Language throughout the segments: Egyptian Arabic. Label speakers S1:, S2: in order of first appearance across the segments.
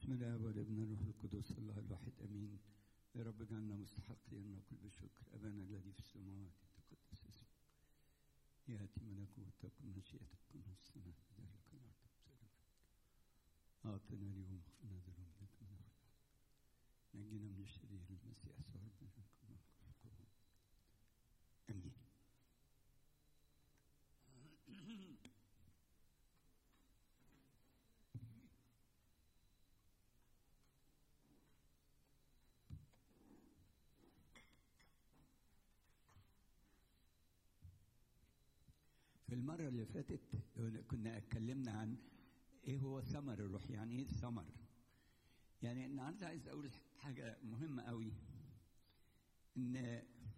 S1: بسم الله والابن الروح القدس الله الواحد امين يا رب اجعلنا مستحقين نقول بشكر ابانا الذي في السماوات يتقدس اسمك ياتي ملكوتك مشيئتك كما في السماء كذلك الارض اعطنا اليوم اغفرنا ذنوبنا كما نغفر نجينا من الشرير المسيح صار بنا كما امين في المرة اللي فاتت كنا اتكلمنا عن ايه هو ثمر الروح يعني ايه ثمر يعني النهارده عايز اقول حاجة مهمة قوي ان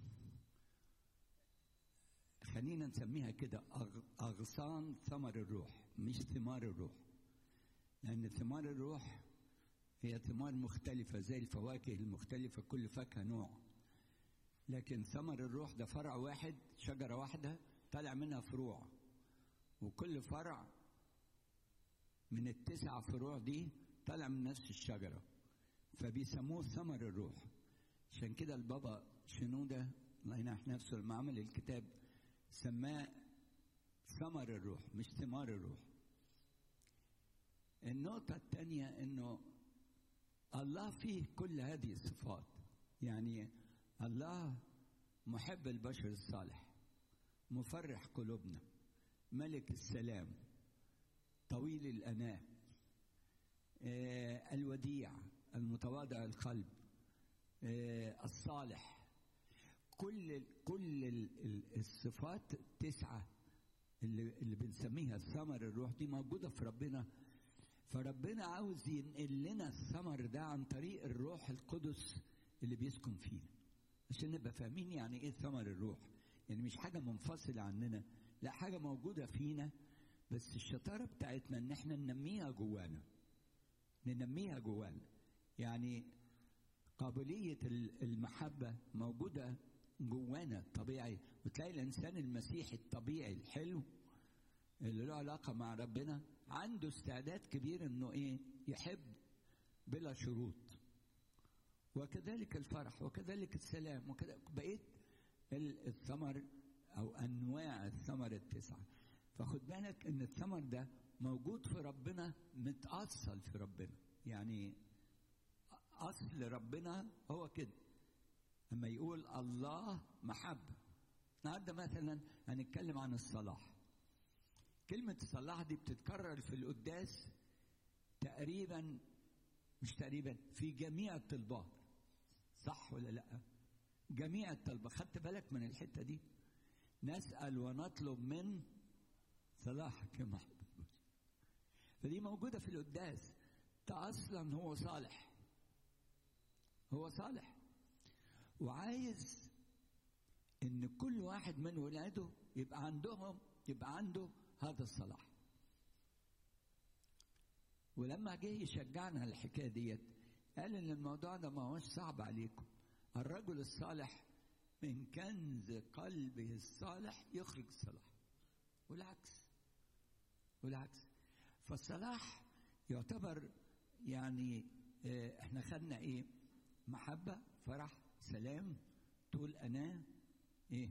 S1: خلينا نسميها كده اغصان ثمر الروح مش ثمار الروح لان ثمار الروح هي ثمار مختلفة زي الفواكه المختلفة كل فاكهة نوع لكن ثمر الروح ده فرع واحد شجرة واحدة طالع منها فروع وكل فرع من التسع فروع دي طالع من نفس الشجرة فبيسموه ثمر الروح عشان كده البابا شنودة الله ينح نفسه لما عمل الكتاب سماه ثمر الروح مش ثمار الروح النقطة الثانية انه الله فيه كل هذه الصفات يعني الله محب البشر الصالح مفرح قلوبنا ملك السلام طويل الاناة آه الوديع المتواضع القلب آه الصالح كل كل الصفات التسعه اللي اللي بنسميها ثمر الروح دي موجوده في ربنا فربنا عاوز ينقل لنا الثمر ده عن طريق الروح القدس اللي بيسكن فينا عشان نبقى فاهمين يعني ايه ثمر الروح يعني مش حاجة منفصلة عننا لا حاجة موجودة فينا بس الشطارة بتاعتنا ان احنا ننميها جوانا ننميها جوانا يعني قابلية المحبة موجودة جوانا طبيعي وتلاقي الإنسان المسيحي الطبيعي الحلو اللي له علاقة مع ربنا عنده استعداد كبير انه ايه يحب بلا شروط وكذلك الفرح وكذلك السلام وكذلك بقيت الثمر او انواع الثمر التسعه فخد بالك ان الثمر ده موجود في ربنا متاصل في ربنا يعني اصل ربنا هو كده اما يقول الله محبه النهارده مثلا هنتكلم عن الصلاح كلمة الصلاح دي بتتكرر في القداس تقريبا مش تقريبا في جميع الطلبات صح ولا لأ؟ جميع الطلبة خدت بالك من الحتة دي نسأل ونطلب من صلاحك يا محبوب فدي موجودة في القداس ده أصلا هو صالح هو صالح وعايز إن كل واحد من ولاده يبقى عندهم يبقى عنده هذا الصلاح ولما جه يشجعنا على الحكايه ديت قال ان الموضوع ده ما هوش صعب عليكم الرجل الصالح من كنز قلبه الصالح يخرج الصلاح والعكس والعكس فالصلاح يعتبر يعني اه احنا خدنا ايه محبة فرح سلام طول أناة ايه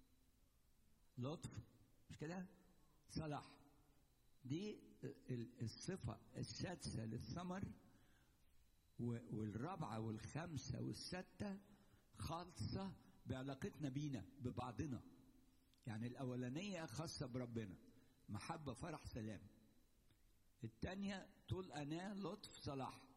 S1: لطف مش كده صلاح دي الصفة السادسة للثمر والرابعة والخامسة والستة خاصة بعلاقتنا بينا ببعضنا يعني الأولانية خاصة بربنا محبة فرح سلام الثانية طول أناة لطف صلاح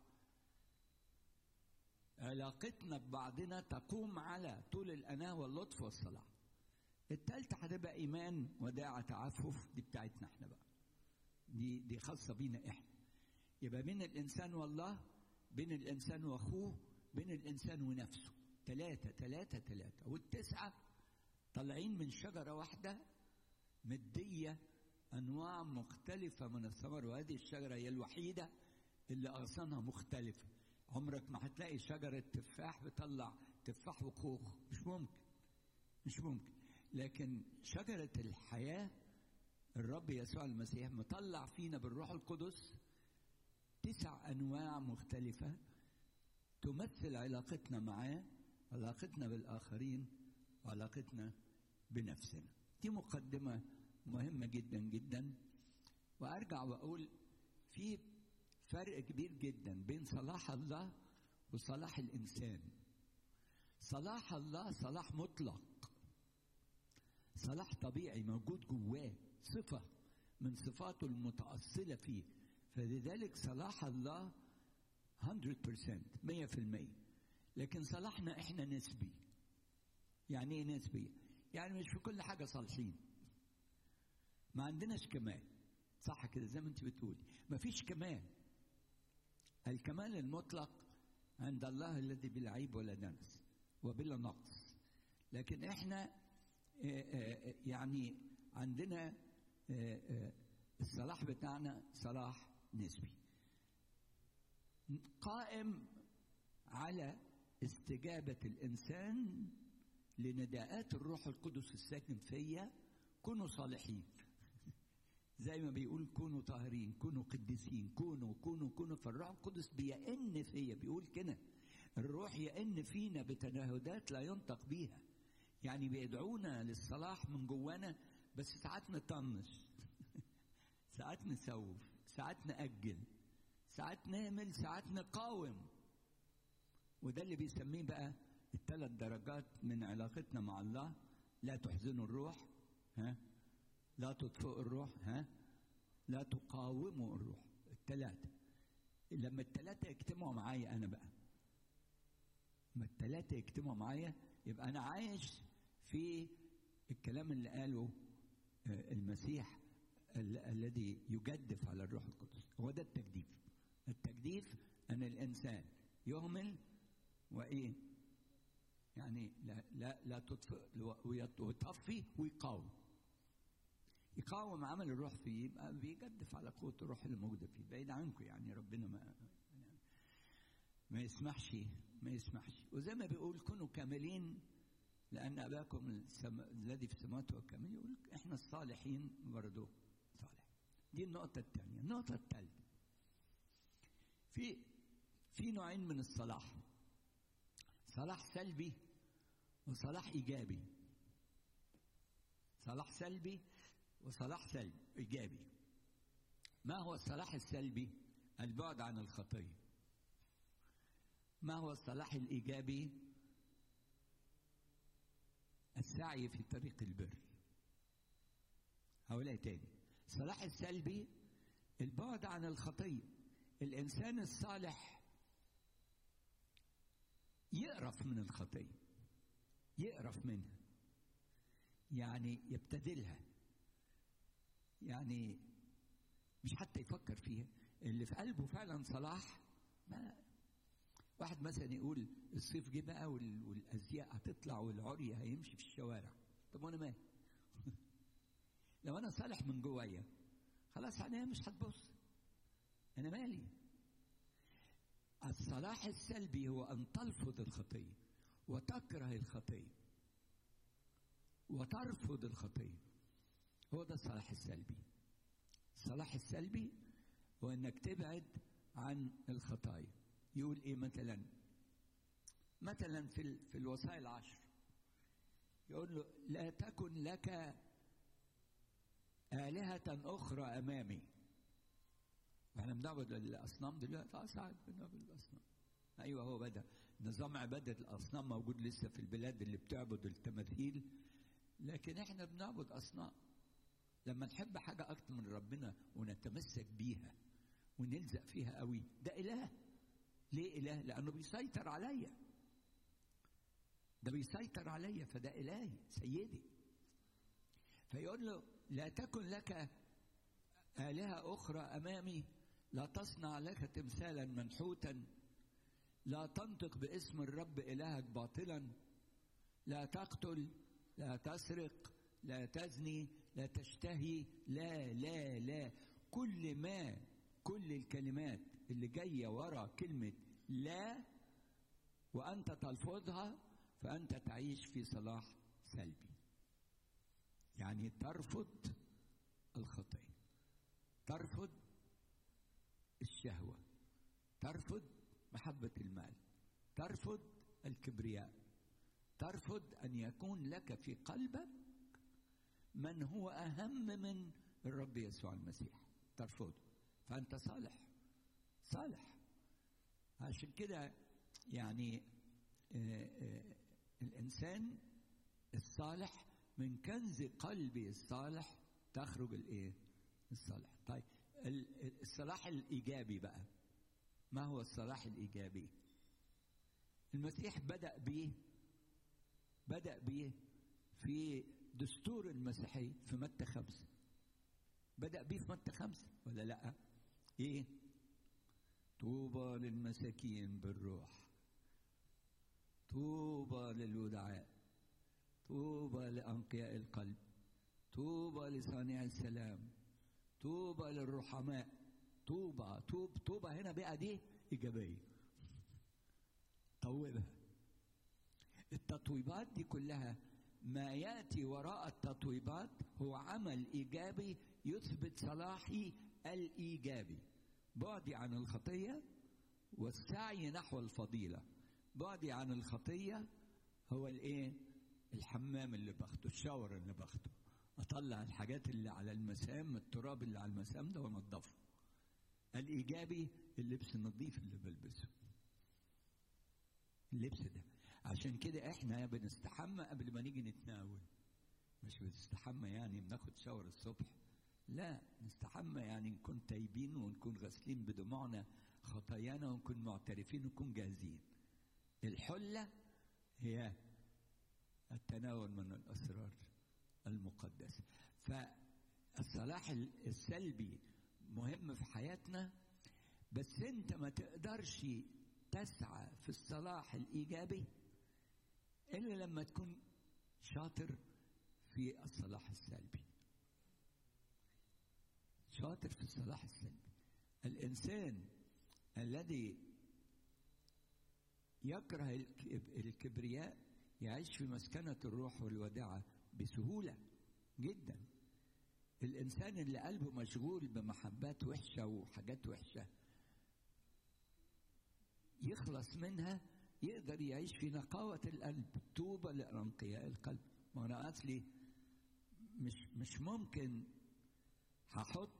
S1: علاقتنا ببعضنا تقوم على طول الأناة واللطف والصلاح الثالثة هتبقى إيمان وداعة تعفف دي بتاعتنا احنا بقى دي دي خاصة بينا احنا يبقى بين الإنسان والله بين الإنسان وأخوه بين الإنسان ونفسه ثلاثة ثلاثة ثلاثة والتسعة طالعين من شجرة واحدة مدية أنواع مختلفة من الثمر وهذه الشجرة هي الوحيدة اللي أغصانها مختلفة عمرك ما هتلاقي شجرة تفاح بتطلع تفاح وخوخ مش ممكن مش ممكن لكن شجرة الحياة الرب يسوع المسيح مطلع فينا بالروح القدس تسع أنواع مختلفة تمثل علاقتنا معاه علاقتنا بالآخرين وعلاقتنا بنفسنا دي مقدمة مهمة جدا جدا وأرجع وأقول في فرق كبير جدا بين صلاح الله وصلاح الإنسان صلاح الله صلاح مطلق صلاح طبيعي موجود جواه صفة من صفاته المتأصلة فيه فلذلك صلاح الله 100% 100% لكن صلاحنا احنا نسبي يعني ايه نسبي يعني مش في كل حاجة صالحين ما عندناش كمال صح كده زي ما انت بتقولي ما فيش كمال الكمال المطلق عند الله الذي بلا عيب ولا دنس وبلا نقص لكن احنا يعني عندنا الصلاح بتاعنا صلاح نسبي قائم على استجابة الإنسان لنداءات الروح القدس الساكن فيا كونوا صالحين زي ما بيقول كونوا طاهرين كونوا قديسين كونوا كونوا كونوا فالروح القدس بيئن فيا بيقول كده الروح يئن فينا بتنهدات لا ينطق بيها يعني بيدعونا للصلاح من جوانا بس ساعات نطنش ساعات نسوف ساعات نأجل ساعات نعمل ساعات نقاوم وده اللي بيسميه بقى الثلاث درجات من علاقتنا مع الله لا تحزنوا الروح ها لا تطفئوا الروح ها لا تقاوموا الروح الثلاثة لما الثلاثة يجتمعوا معايا أنا بقى لما الثلاثة يجتمعوا معايا يبقى أنا عايش في الكلام اللي قاله المسيح ال- الذي يجدف على الروح القدس هو ده التجديف التجديف أن الإنسان يهمل وإيه يعني لا لا لا تطفئ ويطفي ويقاوم يقاوم عمل الروح فيه يبقى بيجدف على قوة الروح اللي موجودة فيه بعيد عنكم يعني ربنا ما ما يسمحش ما يسمحش وزي ما بيقول كونوا كاملين لأن أباكم السم... الذي في السماوات هو كامل يقول إحنا الصالحين برضه صالح دي النقطة الثانية النقطة الثالثة في في نوعين من الصلاح صلاح سلبي وصلاح إيجابي صلاح سلبي وصلاح سلبي إيجابي ما هو الصلاح السلبي البعد عن الخطية ما هو الصلاح الإيجابي السعي في طريق البر هؤلاء تاني الصلاح السلبي البعد عن الخطية الإنسان الصالح يقرف من الخطية يقرف منها يعني يبتدلها يعني مش حتى يفكر فيها اللي في قلبه فعلا صلاح ما واحد مثلا يقول الصيف جه بقى وال- والازياء هتطلع والعري هيمشي في الشوارع طب وانا مالي لو انا صالح من جوايا خلاص عينيا مش هتبص انا مالي الصلاح السلبي هو ان تلفظ الخطيه وتكره الخطيه وترفض الخطيه هو ده الصلاح السلبي الصلاح السلبي هو انك تبعد عن الخطايا يقول ايه مثلا مثلا في ال- في الوصايا العشر يقول له لا تكن لك آلهة أخرى أمامي احنا بنعبد الأصنام دلوقتي اه ساعات بنعبد الأصنام أيوه هو بدأ نظام عبادة الأصنام موجود لسه في البلاد اللي بتعبد التماثيل لكن احنا بنعبد أصنام لما نحب حاجة أكتر من ربنا ونتمسك بيها ونلزق فيها قوي ده إله ليه إله؟ لأنه بيسيطر عليا ده بيسيطر عليا فده إلهي سيدي فيقول له لا تكن لك آلهة أخرى أمامي لا تصنع لك تمثالا منحوتا لا تنطق باسم الرب إلهك باطلا لا تقتل لا تسرق لا تزني لا تشتهي لا لا لا كل ما كل الكلمات اللي جايه ورا كلمه لا وانت تلفظها فانت تعيش في صلاح سلبي يعني ترفض الخطيه ترفض الشهوه ترفض محبة المال ترفض الكبرياء ترفض أن يكون لك في قلبك من هو أهم من الرب يسوع المسيح ترفضه فأنت صالح صالح عشان كده يعني آآ آآ الإنسان الصالح من كنز قلبي الصالح تخرج الايه الصالح طيب الصلاح الايجابي بقى ما هو الصلاح الايجابي المسيح بدا به بدا به في دستور المسيحي في متى خمسة بدأ بيه في متى خمسة ولا لأ؟ إيه؟ طوبى للمساكين بالروح طوبى للودعاء طوبى لأنقياء القلب طوبى لصانع السلام طوبى للرحماء طوبى طوب طوبى هنا بقى دي إيجابية طوبها التطويبات دي كلها ما ياتي وراء التطويبات هو عمل ايجابي يثبت صلاحي الايجابي بعدي عن الخطيه والسعي نحو الفضيله بعدي عن الخطيه هو الايه الحمام اللي باخده الشاور اللي باخده اطلع الحاجات اللي على المسام التراب اللي على المسام ده وانضفه الايجابي اللبس النظيف اللي بلبسه اللبس ده عشان كده احنا بنستحمى قبل ما نيجي نتناول مش بنستحمى يعني بناخد شاور الصبح لا نستحمى يعني نكون تايبين ونكون غاسلين بدموعنا خطايانا ونكون معترفين ونكون جاهزين الحلة هي التناول من الأسرار المقدسة فالصلاح السلبي مهم في حياتنا بس انت ما تقدرش تسعى في الصلاح الإيجابي إلا لما تكون شاطر في الصلاح السلبي شاطر في الصلاح السلبي الإنسان الذي يكره الكبرياء يعيش في مسكنة الروح والوداعة بسهولة جدا الإنسان اللي قلبه مشغول بمحبات وحشة وحاجات وحشة يخلص منها يقدر يعيش في نقاوة القلب طوبى لأنقياء القلب ما أنا أصلي مش مش ممكن هحط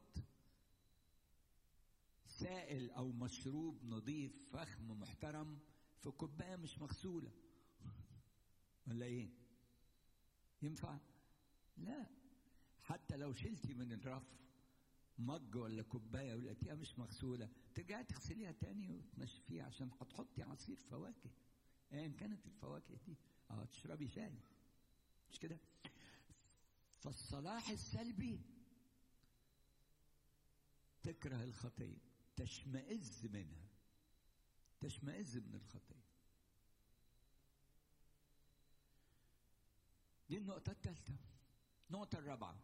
S1: سائل أو مشروب نظيف فخم محترم في كوباية مش مغسولة ولا إيه؟ ينفع؟ لا حتى لو شلتي من الرف مج ولا كوبايه ولقيتيها مش مغسوله ترجعي تغسليها تاني وتنشفيها عشان هتحطي عصير فواكه ايا يعني كانت الفواكه دي اه تشربي شاي مش كده فالصلاح السلبي تكره الخطيه تشمئز منها تشمئز من الخطيه دي النقطة الثالثة النقطة الرابعة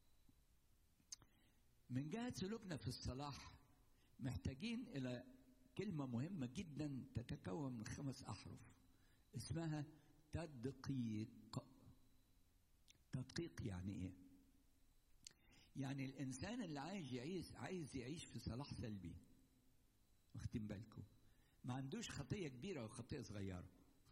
S1: من جهة سلوكنا في الصلاح محتاجين إلى كلمة مهمة جدا تتكون من خمس أحرف اسمها تدقيق تدقيق يعني إيه؟ يعني الإنسان اللي عايز يعيش عايز يعيش في صلاح سلبي واخدين بالكم ما عندوش خطية كبيرة وخطية صغيرة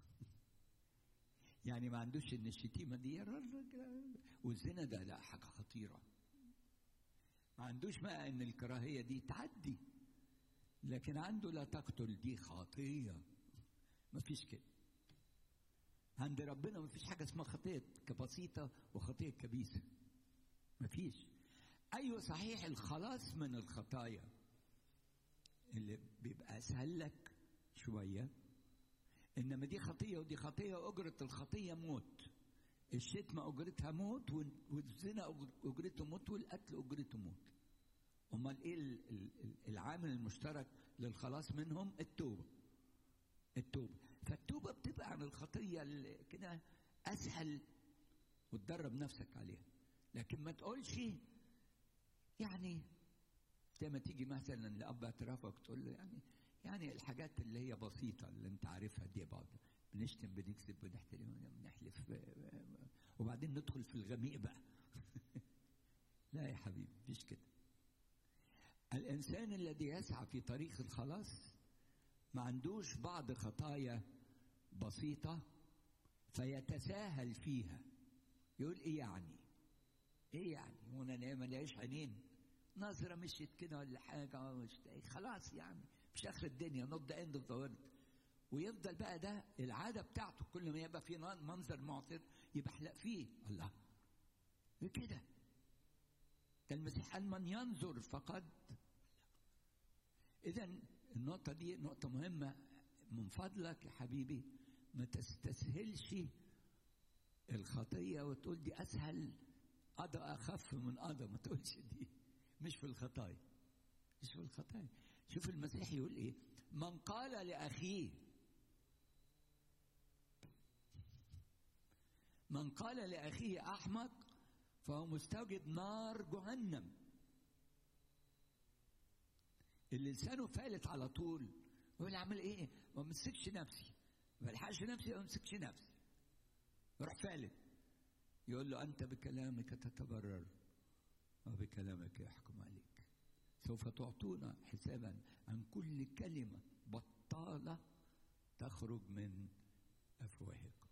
S1: يعني ما عندوش ان الشتيمة دي والزنا ده لا حاجة خطيرة ما عندوش بقى ان الكراهيه دي تعدي لكن عنده لا تقتل دي خطيه ما فيش كده عند ربنا ما فيش حاجه اسمها خطيه كبسيطه وخطيه كبيسه ما فيش ايوه صحيح الخلاص من الخطايا اللي بيبقى اسهل لك شويه انما دي خطيه ودي خطيه واجره الخطيه موت الشتمة أجرتها موت والزنا أجرته موت والقتل أجرته موت أمال إيه العامل المشترك للخلاص منهم التوبة التوبة فالتوبة بتبقى عن الخطية كده أسهل وتدرب نفسك عليها لكن ما تقولش يعني زي ما تيجي مثلا لأب اعترافك تقول له يعني يعني الحاجات اللي هي بسيطة اللي أنت عارفها دي بعض بنشتم بنكذب بنحترم بنحلف وبعدين ندخل في الغميق بقى لا يا حبيبي مفيش كده الإنسان الذي يسعى في طريق الخلاص ما عندوش بعض خطايا بسيطة فيتساهل فيها يقول ايه يعني ايه يعني وانا نايم ما لاقيش عينين نظرة مشيت كده ولا حاجة مش خلاص يعني مش اخر الدنيا نوت ذا اند اوف ذا وورلد ويفضل بقى ده العادة بتاعته كل ما يبقى في منظر معطر يبحلق فيه الله ايه كده ده المسيح قال من ينظر فقد اذا النقطة دي نقطة مهمة من فضلك يا حبيبي ما تستسهلش الخطية وتقول دي أسهل قضى أخف من قضى ما تقولش دي مش في الخطايا مش في الخطايا شوف المسيح يقول إيه من قال لأخيه من قال لأخيه أحمق فهو مستوجب نار جهنم اللي لسانه فالت على طول يقول اعمل ايه؟ ما امسكش نفسي ما الحقش نفسي ما امسكش نفسي يروح فالت يقول له انت بكلامك تتبرر وبكلامك يحكم عليك سوف تعطونا حسابا عن كل كلمه بطاله تخرج من افواهكم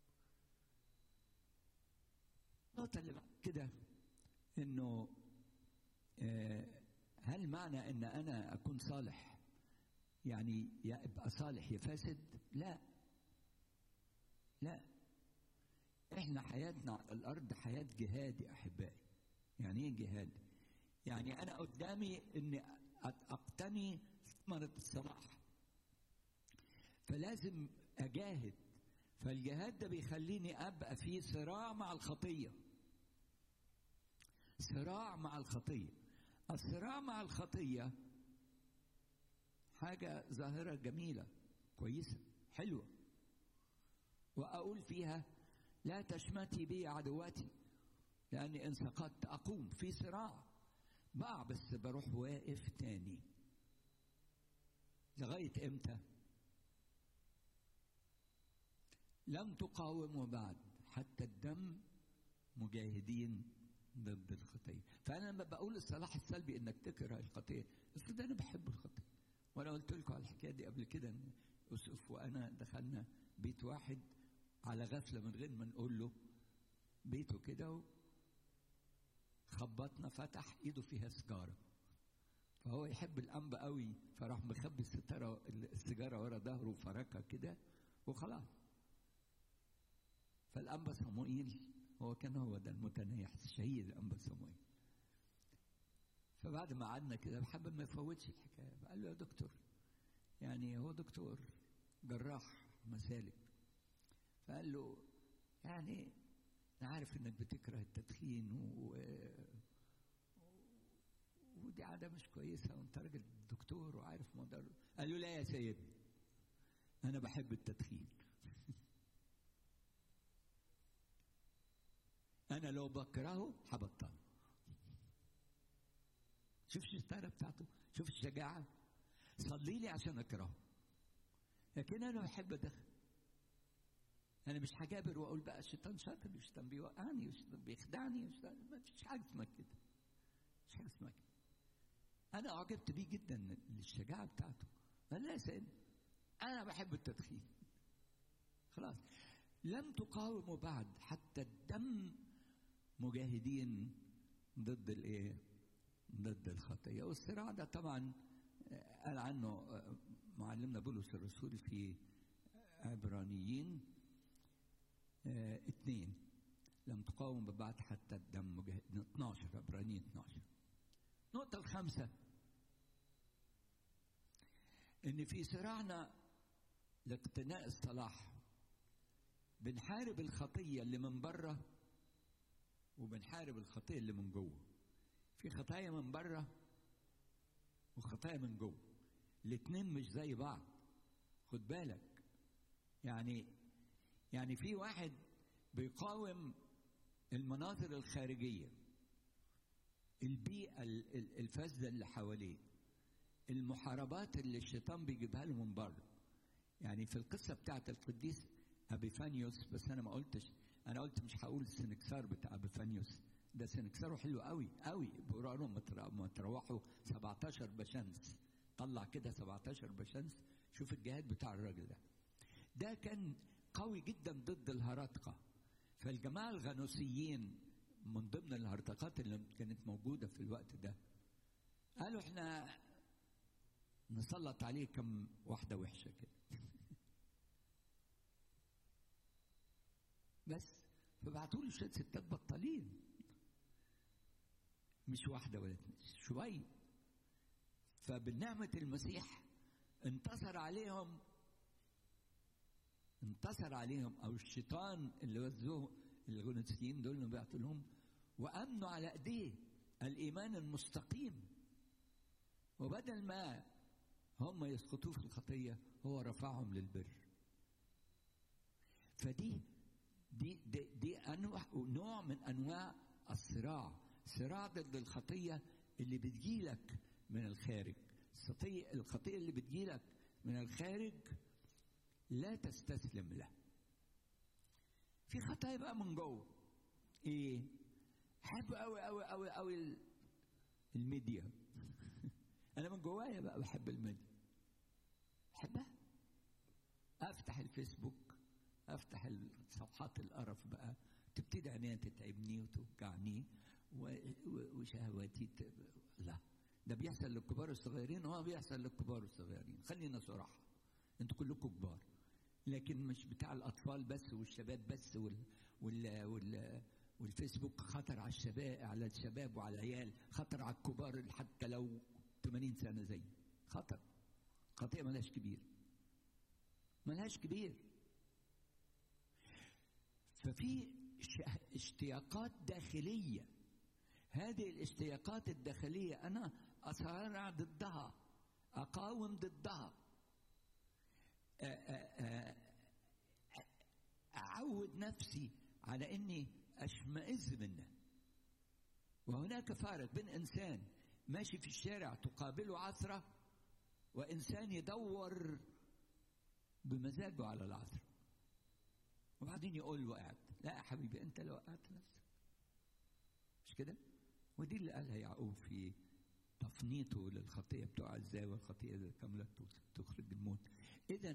S1: النقطه اللي بعد كده انه آه هل معنى ان انا اكون صالح يعني يا ابقى صالح يا فاسد لا لا احنا حياتنا على الارض حياه جهاد يا احبائي يعني ايه جهاد يعني انا قدامي اني اقتني ثمره الصلاح فلازم اجاهد فالجهاد ده بيخليني ابقى في صراع مع الخطيه صراع مع الخطيه الصراع مع الخطيه حاجه ظاهره جميله كويسه حلوه واقول فيها لا تشمتي بي عدواتي لاني ان سقطت اقوم في صراع بقع بس بروح واقف تاني لغايه امتى لم تقاوموا بعد حتى الدم مجاهدين ضد الخطيه فانا لما بقول الصلاح السلبي انك تكره الخطيه افرض انا بحب الخطيه وانا قلت لكم على الحكايه دي قبل كده ان يوسف وانا دخلنا بيت واحد على غفله من غير ما نقول له بيته كده خبطنا فتح ايده فيها سيجاره فهو يحب الانبا قوي فراح مخبي الستاره السيجاره ورا ظهره وفركها كده وخلاص فالانبا صموئيل هو كان هو ده المتنيح الشهيد الانبا صموئيل فبعد ما قعدنا كده بحب ما يفوتش الحكايه فقال له يا دكتور يعني هو دكتور جراح مسالك فقال له يعني انا عارف انك بتكره التدخين و... ودي عاده مش كويسه وانت راجل دكتور وعارف مضر قال له لا يا سيدي انا بحب التدخين انا لو بكرهه هبطله شوف الشطاره بتاعته شوف الشجاعه صلي لي عشان اكرهه لكن انا بحب ادخن انا مش هجابر واقول بقى الشيطان شاطر الشيطان بيوقعني الشيطان بيخدعني الشيطان ما فيش حاجه اسمها كده مش حاجه اسمها كده انا اعجبت بيه جدا للشجاعه بتاعته قال لا يا سيدي انا بحب التدخين خلاص لم تقاوموا بعد حتى الدم مجاهدين ضد الايه ضد الخطيه والصراع ده طبعا قال عنه معلمنا بولس الرسول في عبرانيين اه اثنين لم تقاوم بعد حتى الدم مجاهد 12 عبرانيين 12 النقطة الخامسة إن في صراعنا لاقتناء الصلاح بنحارب الخطية اللي من بره وبنحارب الخطية اللي من جوه في خطايا من بره وخطايا من جوه الاتنين مش زي بعض خد بالك يعني يعني في واحد بيقاوم المناظر الخارجية البيئة الفاسدة اللي حواليه المحاربات اللي الشيطان بيجيبها له من بره يعني في القصة بتاعت القديس أبيفانيوس بس أنا ما قلتش أنا قلت مش هقول السنكسار بتاع أبيفانيوس ده سنكساره حلو قوي قوي بيقولوا ما تروحوا 17 بشمس طلع كده 17 بشمس شوف الجهاد بتاع الراجل ده ده كان قوي جدا ضد الهرطقة فالجماعة الغنوسيين من ضمن الهرطقات اللي كانت موجودة في الوقت ده قالوا احنا نسلط عليه كم واحدة وحشة كده بس فبعتوا له شوية ستات بطالين مش واحدة ولا اتنين شوية فبنعمة المسيح انتصر عليهم انتصر عليهم او الشيطان اللي وزوه الغنوسيين دول اللي بعتوا لهم وامنوا على ايديه الايمان المستقيم وبدل ما هم يسقطوا في الخطيه هو رفعهم للبر فدي دي دي, دي انواع نوع من انواع الصراع صراع ضد الخطيه اللي بتجيلك من الخارج الخطيه الخطيه اللي بتجيلك من الخارج لا تستسلم له في خطايا بقى من جوه ايه احب قوي قوي قوي قوي الميديا انا من جوايا بقى بحب الميديا بحبها افتح الفيسبوك افتح صفحات القرف بقى تبتدي عينيا تتعبني وتوجعني وشهواتي لا ده بيحصل للكبار الصغيرين هو بيحصل للكبار الصغيرين خلينا صراحه انتوا كلكم كبار لكن مش بتاع الاطفال بس والشباب بس وال وال وال والفيسبوك خطر على الشباب على الشباب وعلى العيال خطر على الكبار حتى لو 80 سنه زي خطر خطيئه ملهاش كبير ملهاش كبير ففي اشتياقات داخليه هذه الاشتياقات الداخليه انا اصارع ضدها اقاوم ضدها أعود نفسي على إني أشمئز منه وهناك فارق بين إنسان ماشي في الشارع تقابله عثرة وإنسان يدور بمزاجه على العثرة وبعدين يقول وقعت لا يا حبيبي أنت اللي وقعت نفسك مش كده ودي اللي قالها يعقوب في تفنيطه للخطية بتوع ازاي والخطية كاملة تخرج الموت إذا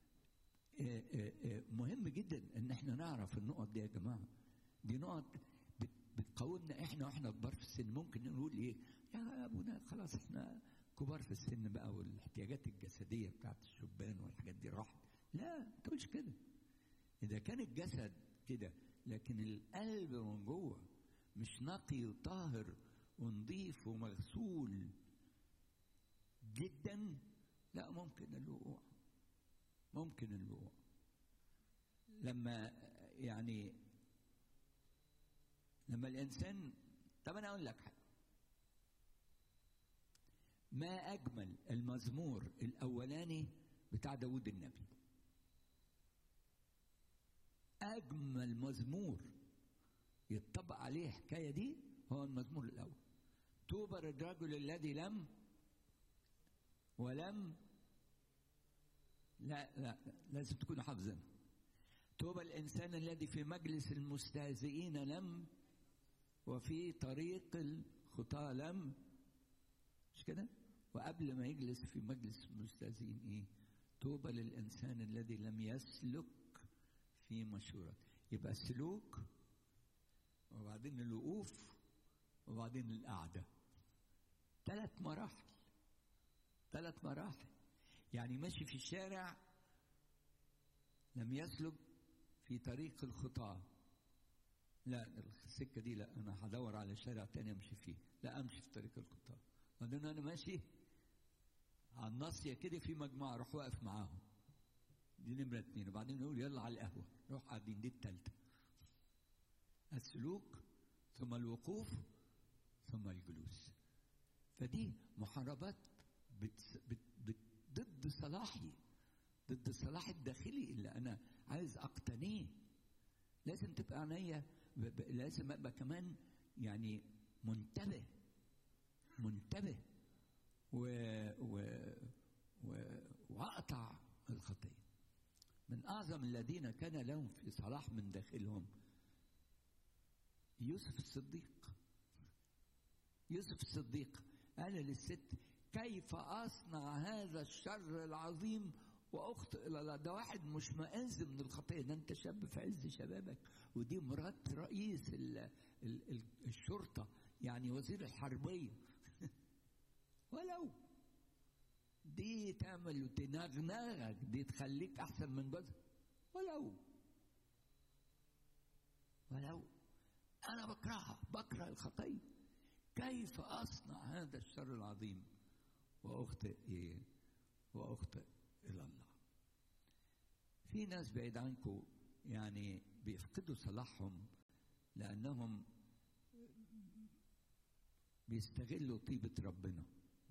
S1: مهم جدا ان احنا نعرف النقط دي يا جماعه دي نقط بتقومنا احنا واحنا كبار في السن ممكن نقول ايه يا ابونا خلاص احنا كبار في السن بقى والاحتياجات الجسديه بتاعت الشبان والحاجات دي راحت لا ما تقولش كده اذا كان الجسد كده لكن القلب من جوه مش نقي وطاهر ونظيف ومغسول جدا لا ممكن الوقوع ممكن الوقوع لما يعني لما الانسان طب انا اقول لك حاجه ما اجمل المزمور الاولاني بتاع داود النبي اجمل مزمور يتطبق عليه الحكايه دي هو المزمور الاول توبى الرجل الذي لم ولم لا لا لازم تكونوا حافظينها توبى الإنسان الذي في مجلس المستهزئين لم وفي طريق الخطاة لم مش كده وقبل ما يجلس في مجلس المستهزئين ايه توبى للإنسان الذي لم يسلك في مشورة يبقى السلوك وبعدين الوقوف وبعدين القعدة ثلاث مراحل ثلاث مراحل يعني ماشي في الشارع لم يسلك في طريق الخطاة لا السكة دي لا أنا هدور على شارع تاني أمشي فيه لا أمشي في طريق الخطاة وبعدين أنا ماشي على الناصية كده في مجموعة أروح واقف معاهم دي نمرة اتنين وبعدين نقول يلا على القهوة نروح قاعدين دي التالتة السلوك ثم الوقوف ثم الجلوس فدي محاربات بت بت بت ضد صلاحي ضد الصلاح الداخلي اللي انا عايز اقتنيه لازم تبقى عينيا لازم ابقى كمان يعني منتبه منتبه و و و واقطع الخطيه من اعظم الذين كان لهم في صلاح من داخلهم يوسف الصديق يوسف الصديق قال للست كيف اصنع هذا الشر العظيم واخطئ الى الله ده واحد مش مئز من الخطيه ده انت شاب في عز شبابك ودي مرات رئيس ال ال ال الشرطه يعني وزير الحربيه ولو دي تعمل تنغنغك دي تخليك احسن من جوزك ولو ولو انا بكرهها بكره الخطيه كيف اصنع هذا الشر العظيم واخطئ ايه واخطئ الى الله في ناس بعيد عنكم يعني بيفقدوا صلاحهم لانهم بيستغلوا طيبه ربنا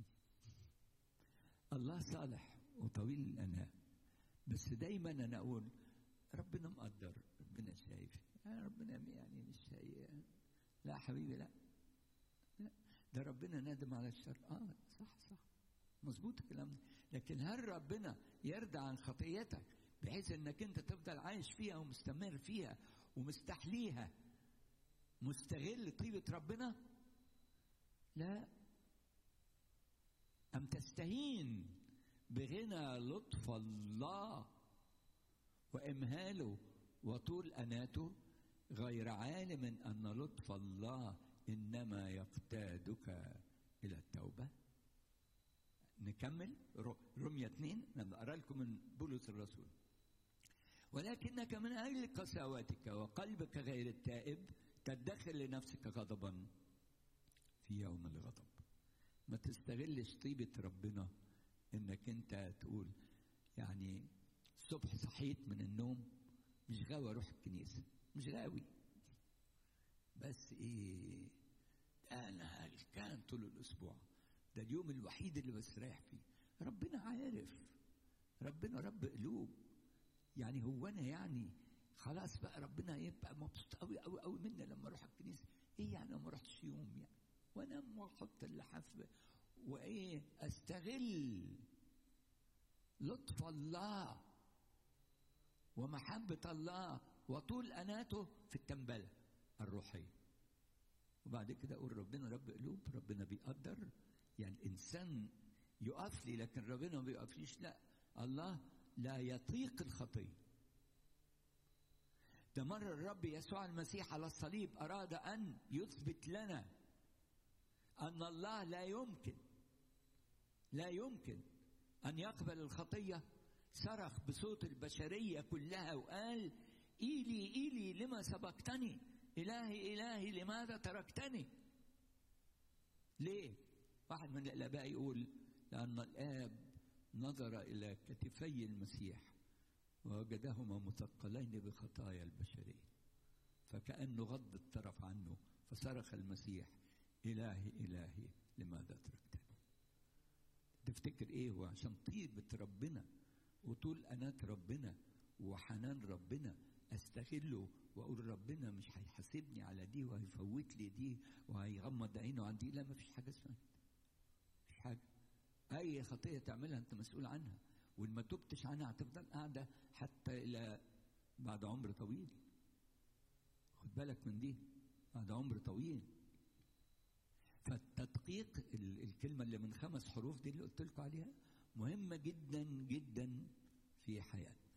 S1: الله صالح وطويل الاناة بس دايما انا اقول ربنا مقدر ربنا شايف آه ربنا يعني مش شايف لا حبيبي لا لا ده ربنا نادم على الشر اه صح صح مظبوط الكلام ده لكن هل ربنا يرضى عن خطيتك بحيث انك انت تفضل عايش فيها ومستمر فيها ومستحليها مستغل طيبة ربنا لا أم تستهين بغنى لطف الله وإمهاله وطول أناته غير عالم أن لطف الله إنما يقتادك إلى التوبة نكمل رمية اثنين أنا أقرأ لكم من بولس الرسول ولكنك من أجل قساوتك وقلبك غير التائب تدخر لنفسك غضبا في يوم الغضب ما تستغلش طيبة ربنا انك انت تقول يعني الصبح صحيت من النوم مش غاوي اروح الكنيسة مش غاوي بس ايه انا هلكان طول الاسبوع ده اليوم الوحيد اللي بستريح فيه ربنا عارف ربنا رب قلوب يعني هو انا يعني خلاص بقى ربنا يبقى مبسوط قوي قوي قوي مني لما اروح الكنيسه ايه يعني ما رحتش يوم يعني وانام واحط اللحاف وايه استغل لطف الله ومحبة الله وطول أناته في التنبلة الروحية وبعد كده أقول ربنا رب قلوب ربنا بيقدر يعني الإنسان يقف لي لكن ربنا ما بيقفليش لا الله لا يطيق الخطية ده مرة الرب يسوع المسيح على الصليب أراد أن يثبت لنا أن الله لا يمكن لا يمكن أن يقبل الخطية صرخ بصوت البشرية كلها وقال إيلي إيلي لما سبقتني إلهي إلهي لماذا تركتني ليه واحد من الآباء يقول لأن الآب نظر إلى كتفي المسيح ووجدهما مثقلين بخطايا البشرية فكأنه غض الطرف عنه فصرخ المسيح إلهي إلهي لماذا تركتني تفتكر إيه هو عشان طيبة ربنا وطول أنات ربنا وحنان ربنا استغله واقول ربنا مش هيحاسبني على دي وهيفوت لي دي وهيغمض عينه عن دي لا ما فيش حاجه اسمها مفيش حاجه اي خطيه تعملها انت مسؤول عنها وان ما تبتش عنها هتفضل قاعده حتى الى بعد عمر طويل خد بالك من دي بعد عمر طويل فالتدقيق الكلمه اللي من خمس حروف دي اللي قلت لكم عليها مهمه جدا جدا في حياتنا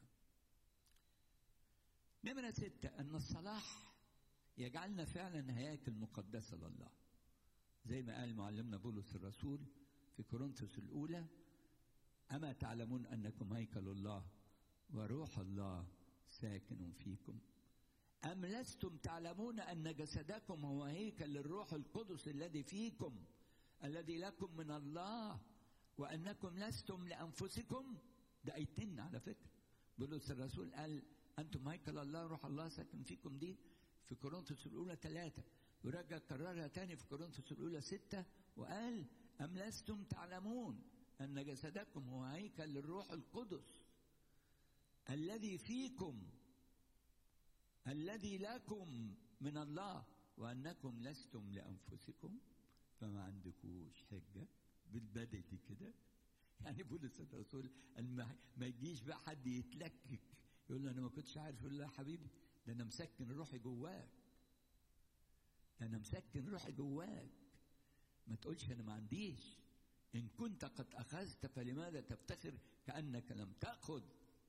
S1: نمرة ستة أن الصلاح يجعلنا فعلا هياكل مقدسة لله زي ما قال معلمنا بولس الرسول في كورنثوس الأولى أما تعلمون أنكم هيكل الله وروح الله ساكن فيكم أم لستم تعلمون أن جسدكم هو هيكل للروح القدس الذي فيكم الذي لكم من الله وأنكم لستم لأنفسكم ده أيتين على فكرة بولس الرسول قال أنتم هيكل الله روح الله ساكن فيكم دي في كورنثوس الأولى ثلاثة ورجع كررها تاني في كورنثوس الأولى ستة وقال أم لستم تعلمون أن جسدكم هو هيكل للروح القدس الذي فيكم الذي لكم من الله وأنكم لستم لأنفسكم فما عندكوش حجة بالبدل كده يعني بولس الرسول ما يجيش بقى حد يتلكك يقول له انا ما كنتش عارف يقول له يا حبيبي ده انا مسكن روحي جواك ده انا مسكن روحي جواك ما تقولش انا ما عنديش إن كنت قد أخذت فلماذا تفتخر كأنك لم تأخذ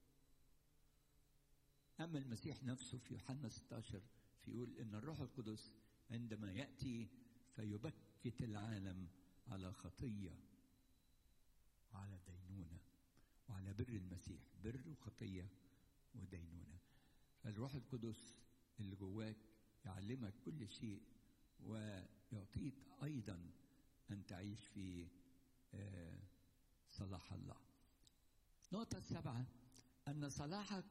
S1: أما المسيح نفسه في يوحنا 16 فيقول إن الروح القدس عندما يأتي فيبكت العالم على خطية وعلى دينونة وعلى بر المسيح بر وخطية ودينونة فالروح القدس اللي جواك يعلمك كل شيء ويعطيك أيضا أن تعيش في صلاح الله النقطة السابعة أن صلاحك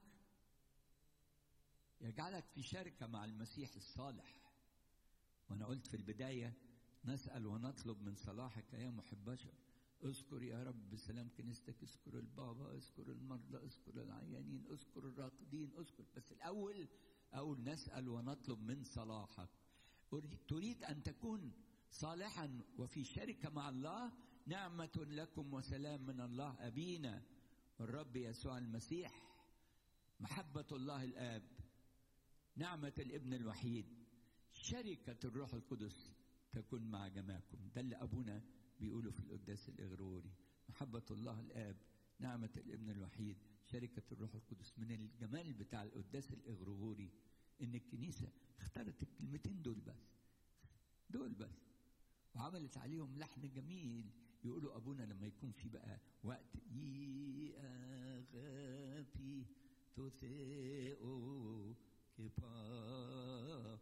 S1: يجعلك في شركة مع المسيح الصالح وأنا قلت في البداية نسأل ونطلب من صلاحك يا محب بشر اذكر يا رب بسلام كنيستك اذكر البابا اذكر المرضى اذكر العيانين اذكر الراقدين اذكر بس الأول أقول نسأل ونطلب من صلاحك تريد أن تكون صالحا وفي شركة مع الله نعمة لكم وسلام من الله أبينا والرب يسوع المسيح محبة الله الآب نعمة الابن الوحيد شركة الروح القدس تكون مع جماعكم ده اللي أبونا بيقوله في القداس الإغروري محبة الله الآب نعمة الابن الوحيد شركة الروح القدس من الجمال بتاع القداس الإغروري إن الكنيسة اختارت الكلمتين دول بس دول بس وعملت عليهم لحن جميل يقولوا ابونا لما يكون في بقى وقت يي اغابي توثيو كبا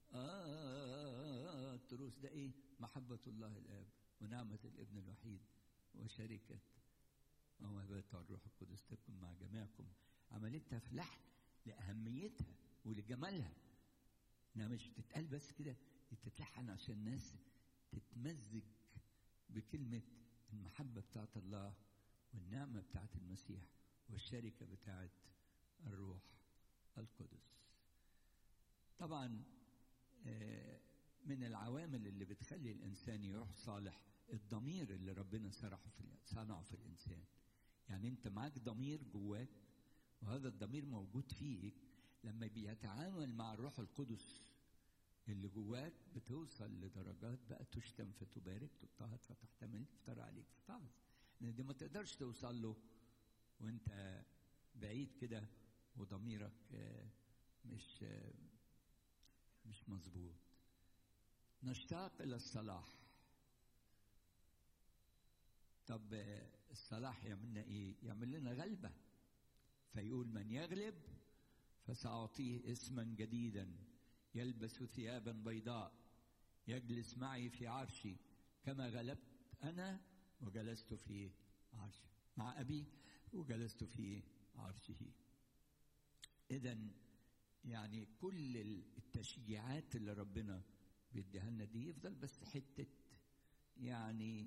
S1: اتروس ده ايه محبة الله الاب ونعمة الابن الوحيد وشركة ومهبات الروح القدس تكون مع جميعكم عملتها في لحن لأهميتها ولجمالها انها مش بتتقال بس كده تتلحن عشان الناس تتمزج بكلمة المحبة بتاعت الله والنعمة بتاعت المسيح والشركة بتاعت الروح القدس طبعا من العوامل اللي بتخلي الإنسان يروح صالح الضمير اللي ربنا صنعه في صنعه في الإنسان يعني أنت معاك ضمير جواك وهذا الضمير موجود فيك لما بيتعامل مع الروح القدس اللي جواك بتوصل لدرجات بقى تشتم فتبارك تضطهد فتحتمل يفترى عليك فتعظ لان دي ما تقدرش توصل له وانت بعيد كده وضميرك مش مش مظبوط نشتاق الى الصلاح طب الصلاح يعمل لنا ايه يعمل لنا غلبه فيقول من يغلب فساعطيه اسما جديدا يلبس ثيابا بيضاء يجلس معي في عرشي كما غلبت انا وجلست في عرشي مع ابي وجلست في عرشه اذا يعني كل التشجيعات اللي ربنا بيديها لنا دي يفضل بس حته يعني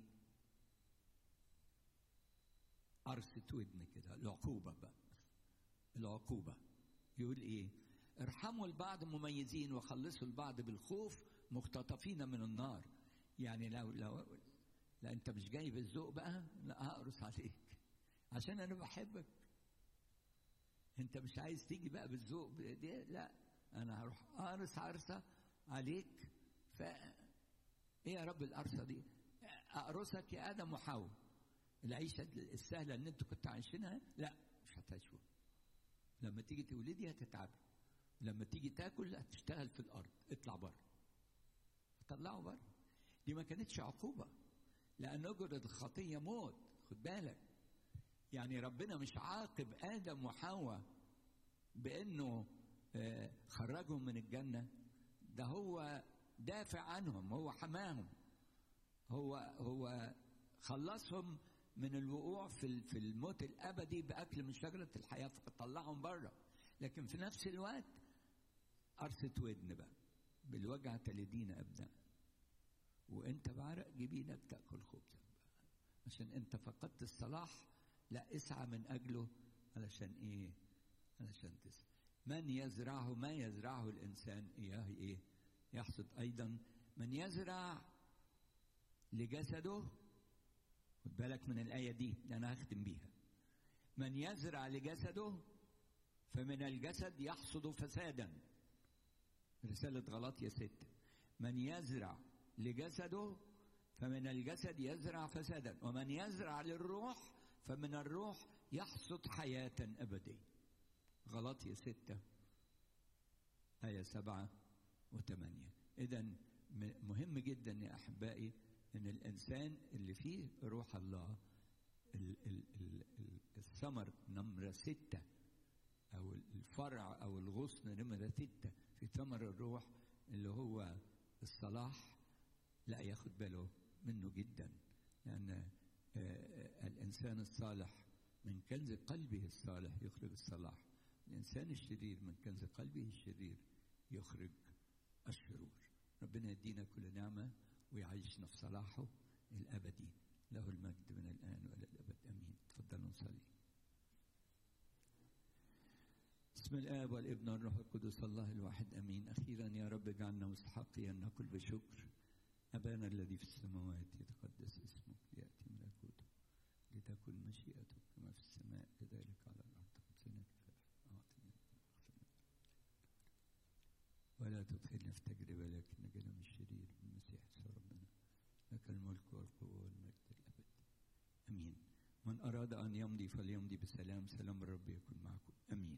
S1: قرصة ودن كده العقوبة بقى العقوبة يقول ايه ارحموا البعض مميزين وخلصوا البعض بالخوف مختطفين من النار يعني لو لو لا انت مش جاي بالذوق بقى لا هقرص عليك عشان انا بحبك انت مش عايز تيجي بقى بالذوق دي لا انا هروح اقرص عرصه عليك ف ايه يا رب القرصه دي اقرصك يا ادم وحواء العيشه السهله اللي انتوا كنتوا عايشينها لا مش هتعيشوها لما تيجي تولدي هتتعبي لما تيجي تاكل هتشتغل في الارض اطلع بره طلعوا بره دي ما كانتش عقوبه لان اجره الخطيه موت خد بالك يعني ربنا مش عاقب ادم وحواء بانه خرجهم من الجنه ده هو دافع عنهم هو حماهم هو هو خلصهم من الوقوع في في الموت الابدي باكل من شجره الحياه فطلعهم بره لكن في نفس الوقت قرصة ودن بقى بالوجع تلدين ابناء وانت بعرق جبينك تاكل خبزك عشان انت فقدت الصلاح لا اسعى من اجله علشان ايه علشان تسعى من يزرعه ما يزرعه الانسان اياه ايه يحصد ايضا من يزرع لجسده خد بالك من الايه دي ده انا هختم بيها من يزرع لجسده فمن الجسد يحصد فسادا رسالة غلطية ستة من يزرع لجسده فمن الجسد يزرع فسادا ومن يزرع للروح فمن الروح يحصد حياة أبدية غلطية ستة آية سبعة وثمانية إذا مهم جدا يا أحبائي أن الإنسان اللي فيه روح الله ال- ال- ال- ال- الثمر نمرة ستة أو الفرع أو الغصن نمرة ستة في ثمر الروح اللي هو الصلاح لا ياخد باله منه جدا لأن آه، الإنسان الصالح من كنز قلبه الصالح يخرج الصلاح الإنسان الشرير من كنز قلبه الشرير يخرج الشرور ربنا يدينا كل نعمة ويعيشنا في صلاحه الأبدي له المجد من الآن وإلى الأبد آمين تفضلوا نصلي بسم الآب والابن والروح القدس الله الواحد أمين أخيرا يا رب اجعلنا مستحقين أن نقول بشكر أبانا الذي في السماوات يتقدس اسمك ليأتي ملكوتك لتكن مشيئتك كما في السماء كذلك على الأرض خبزنا كفاف أعطنا ولا تدخلنا في تجربة لكن نجنا من الشرير بالمسيح يسوع ربنا لك الملك والقوة والمجد الأبد أمين من أراد أن يمضي فليمضي بسلام سلام الرب يكون معكم أمين